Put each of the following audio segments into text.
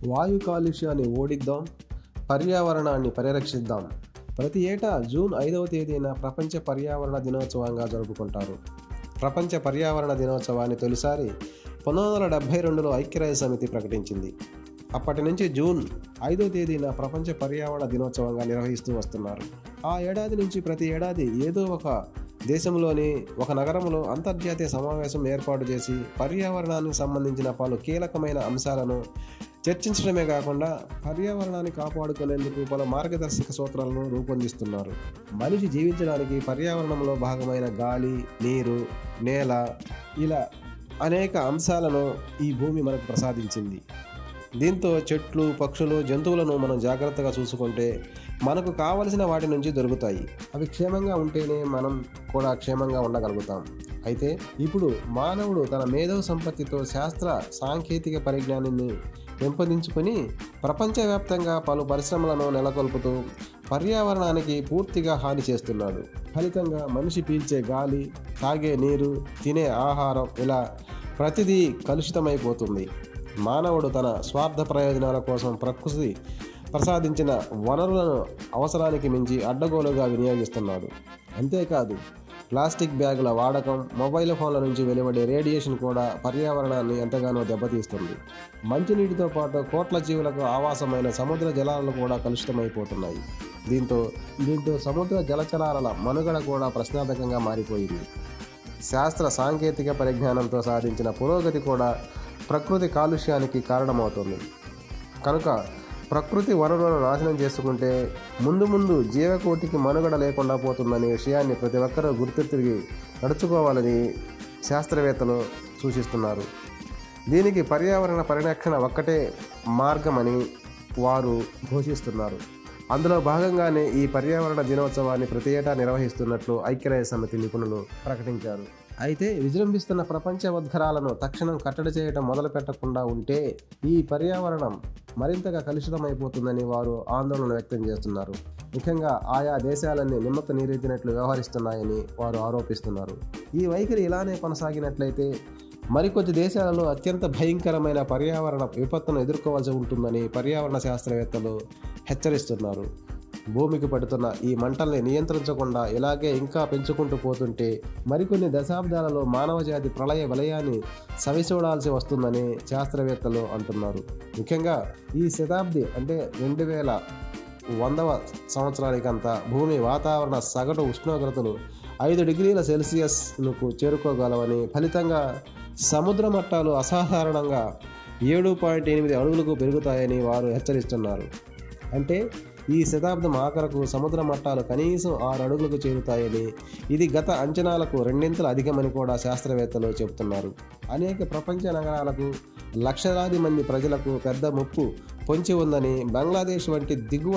వాయు కాలుష్యాన్ని ఓడిద్దాం పర్యావరణాన్ని పరిరక్షిద్దాం ప్రతి ఏటా జూన్ ఐదవ తేదీన ప్రపంచ పర్యావరణ దినోత్సవంగా జరుపుకుంటారు ప్రపంచ పర్యావరణ దినోత్సవాన్ని తొలిసారి పంతొమ్మిది వందల డెబ్బై రెండులో ఐక్యరాజ్య సమితి ప్రకటించింది అప్పటి నుంచి జూన్ ఐదో తేదీన ప్రపంచ పర్యావరణ దినోత్సవంగా నిర్వహిస్తూ వస్తున్నారు ఆ ఏడాది నుంచి ప్రతి ఏడాది ఏదో ఒక దేశంలోని ఒక నగరంలో అంతర్జాతీయ సమావేశం ఏర్పాటు చేసి పర్యావరణానికి సంబంధించిన పలు కీలకమైన అంశాలను చర్చించడమే కాకుండా పర్యావరణాన్ని కాపాడుకునేందుకు పలు మార్గదర్శక సూత్రాలను రూపొందిస్తున్నారు మనిషి జీవించడానికి పర్యావరణంలో భాగమైన గాలి నీరు నేల ఇలా అనేక అంశాలను ఈ భూమి మనకు ప్రసాదించింది దీంతో చెట్లు పక్షులు జంతువులను మనం జాగ్రత్తగా చూసుకుంటే మనకు కావలసిన వాటి నుంచి దొరుకుతాయి అవి క్షేమంగా ఉంటేనే మనం కూడా క్షేమంగా ఉండగలుగుతాం అయితే ఇప్పుడు మానవుడు తన మేధో సంపత్తితో శాస్త్ర సాంకేతిక పరిజ్ఞానాన్ని పెంపొందించుకొని ప్రపంచవ్యాప్తంగా పలు పరిశ్రమలను నెలకొల్పుతూ పర్యావరణానికి పూర్తిగా హాని చేస్తున్నాడు ఫలితంగా మనిషి పీల్చే గాలి తాగే నీరు తినే ఆహారం ఇలా ప్రతిదీ కలుషితమైపోతుంది మానవుడు తన స్వార్థ ప్రయోజనాల కోసం ప్రకృతి ప్రసాదించిన వనరులను అవసరానికి మించి అడ్డగోలుగా వినియోగిస్తున్నాడు అంతేకాదు ప్లాస్టిక్ బ్యాగుల వాడకం మొబైల్ ఫోన్ల నుంచి వెలువడే రేడియేషన్ కూడా పర్యావరణాన్ని ఎంతగానో దెబ్బతీస్తుంది మంచినీటితో పాటు కోట్ల జీవులకు ఆవాసమైన సముద్ర జలాలు కూడా కలుషితమైపోతున్నాయి దీంతో దీంతో సముద్ర జలచరాల మనుగడ కూడా ప్రశ్నార్థకంగా మారిపోయింది శాస్త్ర సాంకేతిక పరిజ్ఞానంతో సాధించిన పురోగతి కూడా ప్రకృతి కాలుష్యానికి కారణమవుతుంది కనుక ప్రకృతి వనరులను నాశనం చేసుకుంటే ముందు ముందు జీవకోటికి మనుగడ లేకుండా పోతుందనే విషయాన్ని ప్రతి ఒక్కరూ గుర్తెరిగి నడుచుకోవాలని శాస్త్రవేత్తలు సూచిస్తున్నారు దీనికి పర్యావరణ పరిరక్షణ ఒక్కటే మార్గమని వారు ఘోషిస్తున్నారు అందులో భాగంగానే ఈ పర్యావరణ దినోత్సవాన్ని ప్రతి ఏటా నిర్వహిస్తున్నట్లు ఐక్యరాజ్య సమితి నిపుణులు ప్రకటించారు అయితే విజృంభిస్తున్న ప్రపంచ ఉద్ఘరాలను తక్షణం కట్టడి చేయడం మొదలు పెట్టకుండా ఉంటే ఈ పర్యావరణం మరింతగా కలుషితమైపోతుందని వారు ఆందోళన వ్యక్తం చేస్తున్నారు ముఖ్యంగా ఆయా దేశాలన్నీ నిమ్మక నీరెత్తినట్లు వ్యవహరిస్తున్నాయని వారు ఆరోపిస్తున్నారు ఈ వైఖరి ఇలానే కొనసాగినట్లయితే మరికొద్ది దేశాలలో అత్యంత భయంకరమైన పర్యావరణ విపత్తును ఎదుర్కోవాల్సి ఉంటుందని పర్యావరణ శాస్త్రవేత్తలు హెచ్చరిస్తున్నారు భూమికి పడుతున్న ఈ మంటల్ని నియంత్రించకుండా ఇలాగే ఇంకా పెంచుకుంటూ పోతుంటే మరికొన్ని దశాబ్దాలలో మానవజాతి ప్రళయ వలయాన్ని సవిచూడాల్సి వస్తుందని శాస్త్రవేత్తలు అంటున్నారు ముఖ్యంగా ఈ శతాబ్ది అంటే రెండు వేల వందవ సంవత్సరానికంతా భూమి వాతావరణ సగటు ఉష్ణోగ్రతలు ఐదు డిగ్రీల సెల్సియస్లకు చేరుకోగలవని ఫలితంగా సముద్ర మట్టాలు అసాధారణంగా ఏడు పాయింట్ ఎనిమిది అడుగులకు పెరుగుతాయని వారు హెచ్చరిస్తున్నారు అంటే ఈ శతాబ్దం ఆఖరకు సముద్ర మట్టాలు కనీసం ఆరు అడుగులకు చేరుతాయని ఇది గత అంచనాలకు రెండింతలు అధికమని కూడా శాస్త్రవేత్తలు చెబుతున్నారు అనేక ప్రపంచ నగరాలకు లక్షలాది మంది ప్రజలకు పెద్ద ముప్పు పొంచి ఉందని బంగ్లాదేశ్ వంటి దిగువ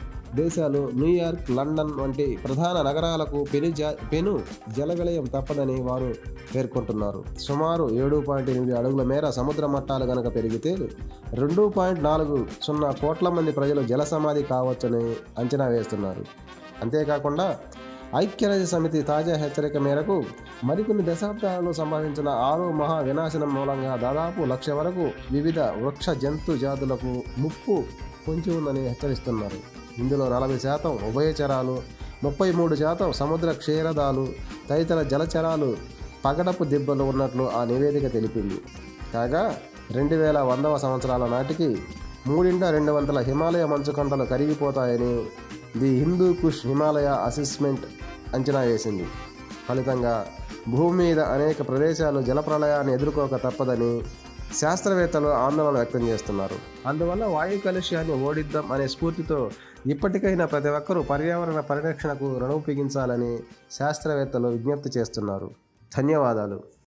దేశాలు న్యూయార్క్ లండన్ వంటి ప్రధాన నగరాలకు పెను జా పెను జల విలయం తప్పదని వారు పేర్కొంటున్నారు సుమారు ఏడు పాయింట్ ఎనిమిది అడుగుల మేర సముద్ర మట్టాలు గనక పెరిగితే రెండు పాయింట్ నాలుగు సున్నా కోట్ల మంది ప్రజలు జల సమాధి కావచ్చని అంచనా వేస్తున్నారు అంతేకాకుండా ఐక్యరాజ్య సమితి తాజా హెచ్చరిక మేరకు మరికొన్ని దశాబ్దాలలో సంభవించిన ఆరో మహా వినాశనం మూలంగా దాదాపు లక్ష వరకు వివిధ వృక్ష జంతు జాతులకు ముప్పు పొంచి ఉందని హెచ్చరిస్తున్నారు ఇందులో నలభై శాతం ఉభయచరాలు ముప్పై మూడు శాతం సముద్ర క్షీరదాలు తదితర జలచరాలు పగడపు దిబ్బలు ఉన్నట్లు ఆ నివేదిక తెలిపింది కాగా రెండు వేల వందవ సంవత్సరాల నాటికి మూడింట రెండు వందల హిమాలయ మంచుకొండలు కరిగిపోతాయని ది హిందూ కుష్ హిమాలయ అసెస్మెంట్ అంచనా వేసింది ఫలితంగా భూమి మీద అనేక ప్రదేశాలు జలప్రలయాన్ని ఎదుర్కోక తప్పదని శాస్త్రవేత్తలు ఆందోళన వ్యక్తం చేస్తున్నారు అందువల్ల వాయు కాలుష్యాన్ని ఓడిద్దాం అనే స్ఫూర్తితో ఇప్పటికైనా ప్రతి ఒక్కరూ పర్యావరణ పరిరక్షణకు రణం బిగించాలని శాస్త్రవేత్తలు విజ్ఞప్తి చేస్తున్నారు ధన్యవాదాలు